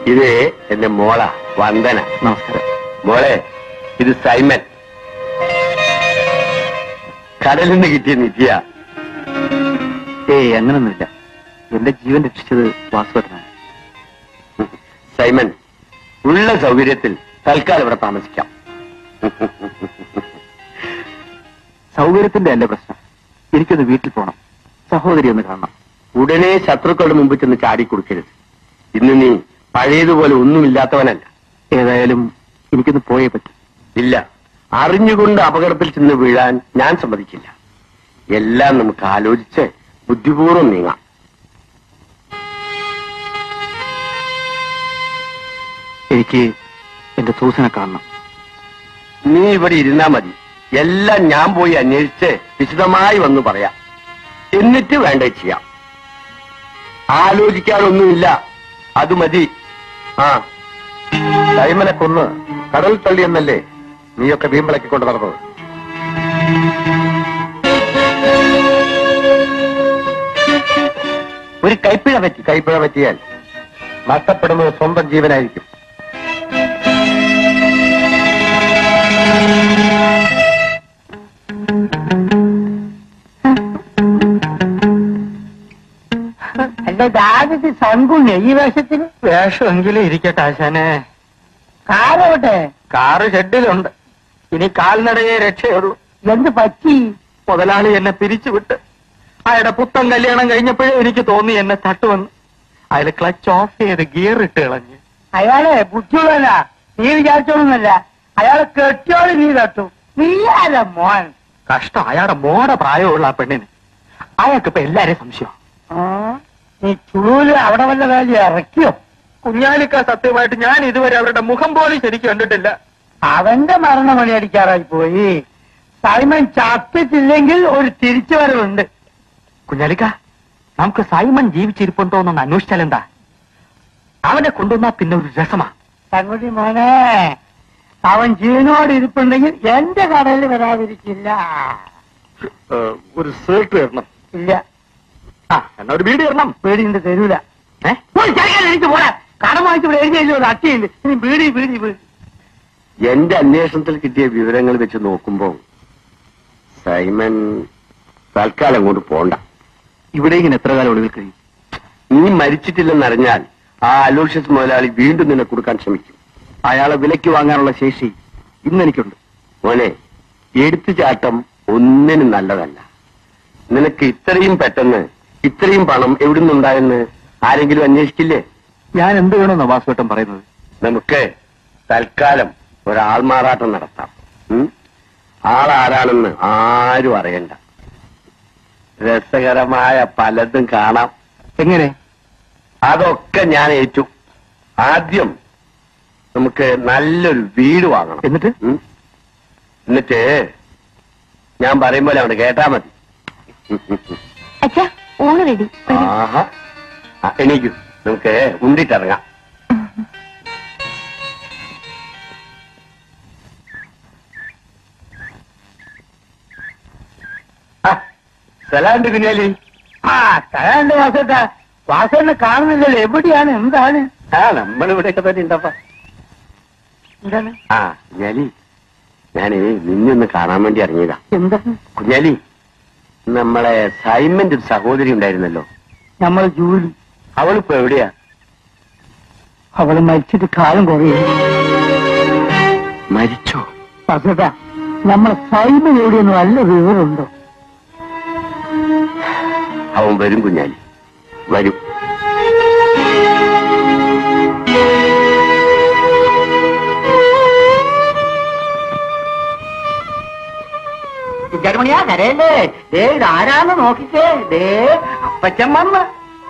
ഇത് എന്റെ മോള വന്ദന നമസ്കാരം മോളെ ഇത് സൈമൻ കടലിൽ നിന്ന് കിട്ടിയ നിത്യ ഏയ് അങ്ങനൊന്നുമില്ല എന്റെ ജീവൻ രക്ഷിച്ചത് വാസുവേട്ടനാണ് സൈമൻ ഉള്ള സൗകര്യത്തിൽ തൽക്കാലം ഇവിടെ താമസിക്കാം സൗകര്യത്തിന്റെ അല്ല പ്രശ്നം എനിക്കൊന്ന് വീട്ടിൽ പോകണം സഹോദരി ഒന്ന് കാണണം ഉടനെ ശത്രുക്കളുടെ മുമ്പിൽ ചെന്ന് ചാടിക്കൊടുക്കരുത് ഇന്ന് നീ പഴയതുപോലെ ഒന്നുമില്ലാത്തവനല്ല ഏതായാലും എനിക്കൊന്ന് പോയേ പറ്റും ഇല്ല അറിഞ്ഞുകൊണ്ട് അപകടത്തിൽ ചെന്ന് വീഴാൻ ഞാൻ സമ്മതിക്കില്ല എല്ലാം നമുക്ക് ആലോചിച്ച് ബുദ്ധിപൂർവ്വം നീങ്ങാം എനിക്ക് എന്റെ സൂസനെ കാണണം നീ ഇവിടെ ഇരുന്നാ മതി എല്ലാം ഞാൻ പോയി അന്വേഷിച്ച് വിശദമായി വന്ന് പറയാം എന്നിട്ട് വേണ്ട ചെയ്യാം ആലോചിക്കാനൊന്നുമില്ല അത് മതി ആ സൈമനെ കൊന്ന് കടൽ തള്ളി എന്നല്ലേ നീയൊക്കെ വീമ്പിളക്കിക്കൊണ്ട് നടന്നത് ഒരു കൈപ്പിഴ പറ്റി കൈപ്പിഴ പറ്റിയാൽ നഷ്ടപ്പെടുന്നത് സ്വന്തം ജീവനായിരിക്കും എന്റെ ദാദത്ത് സൺകുണ്യ ഈ വേഷത്തിന് വേഷമെങ്കിലും ഇരിക്കട്ടെ ആശാനെ കാരോട്ടെ കാറ് ഷെഡിലുണ്ട് ഇനി കാൽനടയെ രക്ഷയുള്ളൂ എന്ത് പറ്റി മുതലാളി എന്നെ പിരിച്ചുവിട്ട് അയാളുടെ പുത്തൻ കല്യാണം കഴിഞ്ഞപ്പോഴേ എനിക്ക് തോന്നി എന്നെ തട്ടുവന്ന് അയാൾ ക്ലച്ച് ഓഫ് ചെയ്ത് ഗിയർ ഇട്ട് കളഞ്ഞ് അയാളെ ബുദ്ധിയുള്ളല്ല നീ വിചാരിച്ചോളൊന്നല്ല അയാളെ കെട്ടിയോട് നീ തട്ടു നീ ആരാ മോൻ കഷ്ടം അയാളുടെ മോടെ പ്രായമുള്ള ആ പെണ്ണിന് അയാൾക്ക് ഇപ്പൊ എല്ലാരെയും സംശയം ആ, നീ ചുളൂല് അവിടെ വല്ല വേല ഇറക്കിയോ കുഞ്ഞാലിക്ക സത്യമായിട്ട് ഞാൻ ഇതുവരെ അവരുടെ മുഖം പോലും ശരിക്കും കണ്ടിട്ടില്ല അവന്റെ മരണമണി അടിക്കാറായി പോയി സൈമൻ ചത്തിട്ടില്ലെങ്കിൽ ഒരു തിരിച്ചുവരവുണ്ട് കുഞ്ഞാലിക്ക നമുക്ക് സൈമൺ ജീവിച്ചിരിപ്പുണ്ടോ എന്നൊന്ന് അന്വേഷിച്ചാൽ എന്താ അവനെ കൊണ്ടുവന്നാ പിന്നെ ഒരു രസമാ തങ്കുട്ടി മോനെ അവൻ ജീവനോട് ഇരിപ്പുണ്ടെങ്കിൽ എന്റെ കടയിൽ വരാതിരിക്കില്ല ഒരു സേർട്ട് തരണം ഇല്ല ആ എന്നാ ഒരു വീട് തരണം പേടിയുണ്ട് തരൂല ഏ പോയി ചരക്കാൻ എനിക്ക് പോരാ കടം വാങ്ങിച്ച് ഇവിടെ എഴുതി ഒരു അട്ടിയുണ്ട് ഇനി ബീഡി ബീഡി ബീഡി എന്റെ അന്വേഷണത്തിൽ കിട്ടിയ വിവരങ്ങൾ വെച്ച് നോക്കുമ്പോ സൈമൻ തൽക്കാലം അങ്ങോട്ട് പോണ്ട ഇവിടെ ഇങ്ങനെ എത്ര കാലം ഒളിവിൽ കഴിയും നീ മരിച്ചിട്ടില്ലെന്നറിഞ്ഞാൽ ആ അലോഷ്യസ് മുതലാളി വീണ്ടും നിന്നെ കൊടുക്കാൻ ശ്രമിക്കും അയാളെ വിലയ്ക്ക് വാങ്ങാനുള്ള ശേഷി ഇന്ന് എനിക്കുണ്ട് മോനെ എടുത്തുചാട്ടം ഒന്നിനും നല്ലതല്ല നിനക്ക് ഇത്രയും പെട്ടെന്ന് ഇത്രയും പണം എവിടുന്നുണ്ടായെന്ന് ആരെങ്കിലും അന്വേഷിക്കില്ലേ ഞാൻ എന്ത് വേണമെന്നാ വാസുവേട്ടൻ പറയുന്നത് നമുക്ക് തൽക്കാലം ഒരാൾമാറാട്ടം നടത്താം ഉം? ആളാരാണെന്ന് ആരും അറിയണ്ട രസകരമായ പലതും കാണാം എങ്ങനെ അതൊക്കെ ഞാൻ ഏറ്റു ആദ്യം നമുക്ക് നല്ലൊരു വീട് വാങ്ങണം എന്നിട്ട് ഉം? എന്നിട്ട് ഞാൻ പറയുമ്പോൾ അവിടെ കേട്ടാ മതി അച്ഛാ ഊണ് റെഡി ആഹാ ആ, എണീക്കൂ നമുക്ക് ഉണ്ടിട്ടിറങ്ങാം ആ, സലാണ്ട് കുഞ്ഞാലി ആ കലാണ്ട് വാസട്ട വാസനെ കാണുന്നില്ലല്ലോ എവിടെയാണ് എന്താണ് ആ നമ്മളിവിടെയൊക്കെ തന്നെ ഉണ്ടപ്പാ എന്താണ് ആ കുഞ്ഞാലി ഞാനേ നിന്നൊന്ന് കാണാൻ വേണ്ടി ഇറങ്ങിയതാ എന്താണ് കുഞ്ഞാലി നമ്മളെ സൈമന്റെ ഒരു സഹോദരി ഉണ്ടായിരുന്നല്ലോ നമ്മൾ ജോലി അവളിപ്പോ എവിടെയാ അവള് മരിച്ചിട്ട് കാലം കുറയും മരിച്ചോ വാസട്ട നമ്മളെ സൈമൻ എവിടെയൊന്നും നല്ല വിവരമുണ്ടോ അവൻ വരും കുഞ്ഞാലി വരും ജർമ്മണിയാ കരയല്ലേ ദേ ഇതാരാന്ന് നോക്കിക്കേ ദേ അപ്പച്ചൻ വന്ന്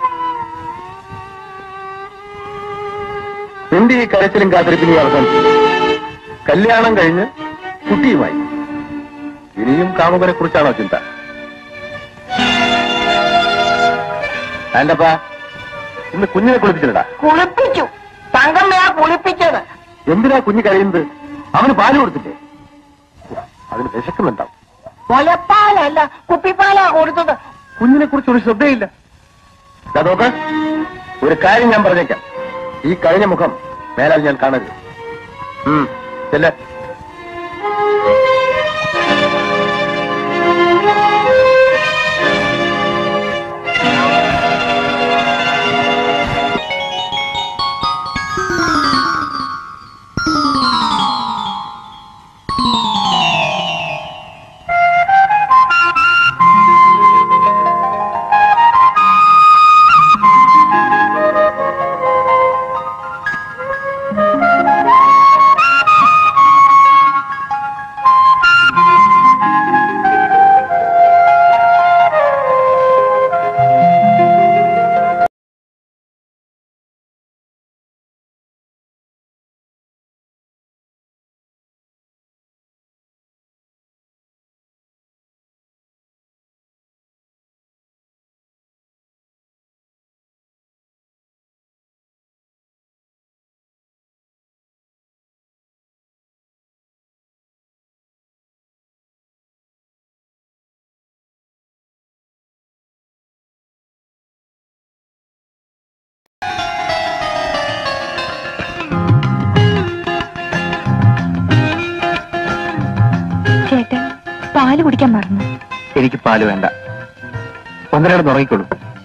നിന്റെ ഈ കരച്ചിലും കാത്തിരിപ്പിനും അവസാനിച്ചു കല്യാണം കഴിഞ്ഞ് കുട്ടിയുമായി ഇനിയും കാമുകനെ കുറിച്ചാണോ ചിന്ത ആന്റപ്പാ ഇന്ന് കുഞ്ഞിനെ കുളിപ്പിച്ചില്ലടാ കുളിപ്പിച്ചു തങ്കമ്മയാ കുളിപ്പിച്ചത് എന്തിനാ കുഞ്ഞ് കരയുന്നത് അവന് പാല് കൊടുത്തില്ലേ ഓ, അതിന് വിശക്കുന്നുണ്ടാവും മുലപ്പാലല്ല കുപ്പിപ്പാലാ കൊടുത്തത് കുഞ്ഞിനെ കുറിച്ച് ഒരു ശ്രദ്ധയില്ല ദാ നോക്ക് ഒരു കാര്യം ഞാൻ പറഞ്ഞേക്കാം ഈ കഴിഞ്ഞ മുഖം മേലാൽ ഞാൻ കാണരുത് ഉം, ചെല്ല്. ചേട്ടൻ പാല് കുടിക്കാൻ മറന്നു എനിക്ക് പാല് വേണ്ട ഒന്നരയുടെ തുടങ്ങിക്കോളൂ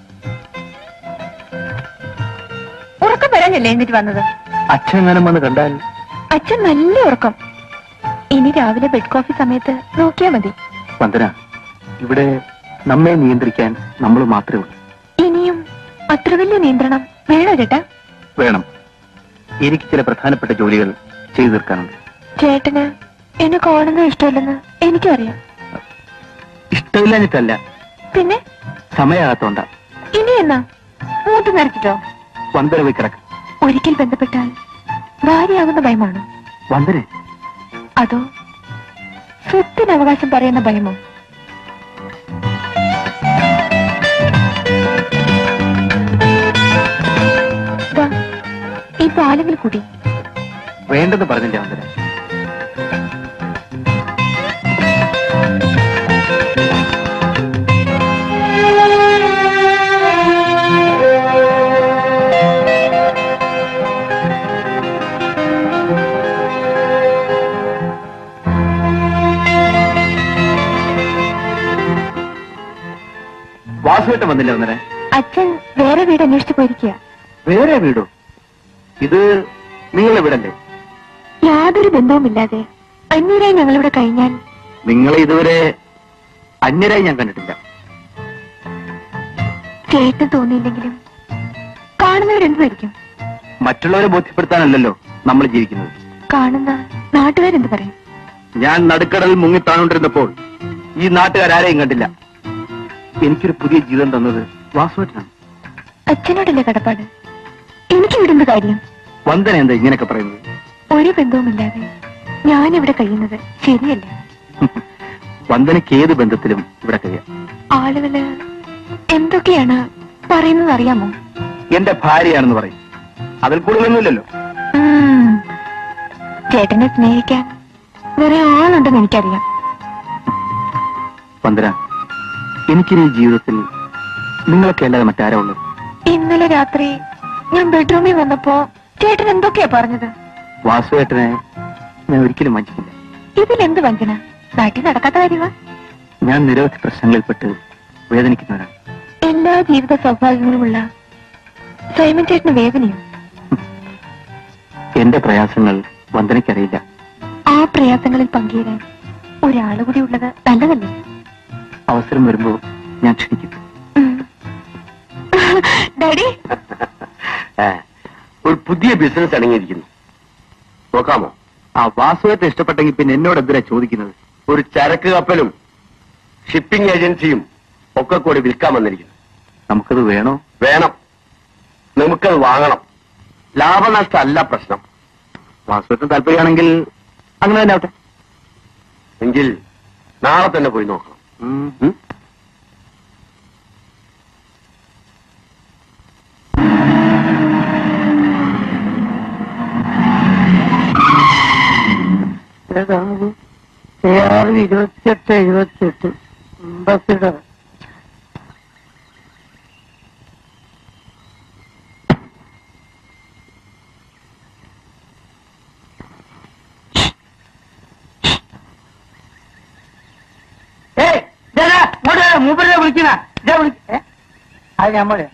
ഉറക്കം വരാനല്ലേ എന്നിട്ട് വന്നത് അച്ഛൻ എങ്ങാനും വന്ന് കണ്ടാൽ അച്ഛൻ നല്ല ഉറക്കം ഇനി രാവിലെ ബെഡ് കോഫി സമയത്ത് നോക്കിയാ മതി വന്ദന ഇവിടെ നമ്മെ നിയന്ത്രിക്കാൻ നമ്മൾ മാത്രമേ ഉള്ളൂ ഇനിയും അത്ര വലിയ നിയന്ത്രണം വേണോ ചേട്ടാ വേണം എനിക്ക് ചില പ്രധാനപ്പെട്ട ജോലികൾ ചെയ്തു തീർക്കാനുണ്ട് ചേട്ടന് എന്നെ കാണുന്നത് ഇഷ്ടമില്ലെന്ന് എനിക്കും അറിയാം ഇഷ്ടമില്ലാഞ്ഞിട്ടല്ല പിന്നെ സമയമാകത്തോണ്ട ഇനി എന്നാ മൂത്ത് നിറച്ചിട്ടോ വന്ദന പോയി കിടക്ക് ഒരിക്കൽ ബന്ധപ്പെട്ടാൽ ഭാര്യയാകുന്ന ഭയമാണോ വന്ദന അതോ സ്വത്തിന് അവകാശം പറയുന്ന ഭയമോ ദാ, ഈ പാലെങ്കിൽ കുടി വേണ്ടെന്ന് പറഞ്ഞില്ല വന്ദന വാസുവേട്ടൻ വന്നില്ല വന്നേരെ അച്ഛൻ വേറെ വീട് അന്വേഷിച്ചു പോയിരിക്കുക വേറെ വീടോ ഇത് നിങ്ങളുടെ വീടല്ലേ യാതൊരു ബന്ധവുമില്ലാതെ അന്യരായി ഞങ്ങളിവിടെ കഴിഞ്ഞാൽ നിങ്ങളെ ഇതുവരെ അന്യരായി ഞാൻ കണ്ടിട്ടില്ല ചേട്ടൻ തോന്നിയില്ലെങ്കിലും കാണുന്നവരെന്ത് ധരിക്കും മറ്റുള്ളവരെ ബോധ്യപ്പെടുത്താനല്ലല്ലോ നമ്മൾ ജീവിക്കുന്നത് കാണുന്ന നാട്ടുകാരെന്ത് പറയും ഞാൻ നടുക്കടലിൽ മുങ്ങിത്താണോണ്ടിരുന്നപ്പോൾ ഈ നാട്ടുകാരാരെയും കണ്ടില്ല എനിക്കൊരു പുതിയ ജീവിതം തന്നത് വാസുവേട്ടനാണ് അച്ഛനോടല്ലേ കടപ്പാട് എനിക്ക് വിടുന്ന കാര്യം വന്ദന എന്താ ഇങ്ങനെയൊക്കെ പറയുന്നത് ഒരു ബന്ധവുമില്ലാതെ ഞാനിവിടെ കഴിയുന്നത് ശരിയല്ല വന്ദനയ്ക്ക് ഏത് ബന്ധത്തിലും ഇവിടെ കഴിയാം ആളുകള് എന്തൊക്കെയാണ് പറയുന്നത് അറിയാമോ എന്റെ ഭാര്യയാണെന്ന് പറയും അതിൽ കൂടുതലൊന്നുമില്ലല്ലോ ഉം. ചേട്ടനെ സ്നേഹിക്കാൻ വേറെ ആളുണ്ടെന്ന് എനിക്കറിയാം വന്ദന എനിക്കിനി ഈ ജീവിതത്തിൽ നിങ്ങളൊക്കെ അല്ലാതെ മറ്റാരാ ഉള്ളത് ഇന്നലെ രാത്രി ഞാൻ ബെഡ്റൂമിൽ വന്നപ്പോ ചേട്ടൻ എന്തൊക്കെയാ പറഞ്ഞത് വാസുവേട്ടനെ ഞാൻ ഒരിക്കലും വഞ്ചിക്കില്ല ഇതിലെന്ത് വഞ്ചന നാട്ടിൽ നടക്കാത്ത കാര്യമാ ഞാൻ നിരവധി പ്രശ്നങ്ങളിൽപ്പെട്ട് വേദനിക്കുന്നവരാണ് എല്ലാ ജീവിത സൗഭാഗ്യങ്ങളുമുള്ള സൈമൻ ചേട്ടന് വേദനയും എന്റെ പ്രയാസങ്ങൾ വന്ദനയ്ക്കറിയില്ല ആ പ്രയാസങ്ങളിൽ പങ്കുചേരാൻ ഒരാള് കൂടി ഉള്ളത് നല്ലതല്ലേ അവസരം വരുമ്പോ ഞാൻ ക്ഷണിക്കും ഉം. ഡാഡി ഒരു പുതിയ ബിസിനസ് അടങ്ങിയിരിക്കുന്നു നോക്കാമോ ആ വാസുവേട്ടൻ ഇഷ്ടപ്പെട്ടെങ്കിൽ പിന്നെ എന്നോട് എന്തിനാ ചോദിക്കുന്നത് ഒരു ചരക്ക് കപ്പലും ഷിപ്പിംഗ് ഏജൻസിയും ഒക്കെ കൂടി വിൽക്കാൻ വന്നിരിക്കുന്നു നമുക്കത് വേണോ വേണം നമുക്കത് വാങ്ങണം ലാഭനഷ്ടം അല്ല പ്രശ്നം വാസുവേട്ടൻ താല്പര്യമാണെങ്കിൽ അങ്ങനെ തന്നെ ആവട്ടെ എങ്കിൽ നാളെ തന്നെ പോയി നോക്കണം ഉം. ഉം? ഏഴ് ഇരുപത്തിയെട്ട് എഴുപത്തിയെട്ട് ബസ്സിയുടെ മൂപ്പരെ വിളിക്കണ ഇതാ വിളി ഏ? അത് ഞമ്മള്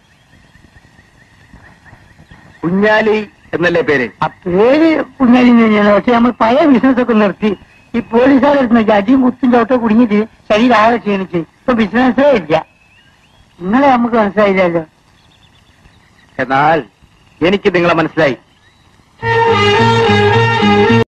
കുഞ്ഞാലി എന്നല്ലേ പേര് ആ പേര് കുഞ്ഞാലി തന്നെയാണ് പക്ഷെ നമ്മൾ പഴയ ബിസിനസ് ഒക്കെ നിർത്തി ഈ പോലീസുകാരെടുത്ത് അടിയും കുത്തും ചോട്ടോ കുടുങ്ങിയിട്ട് ശരീരം ആകെ ക്ഷീണിച്ച് ഇപ്പൊ ബിസിനസ്സേ ഇല്ല നിങ്ങളെ നമുക്ക് മനസ്സിലായില്ലല്ലോ എന്നാൽ എനിക്ക് നിങ്ങളെ മനസ്സിലായി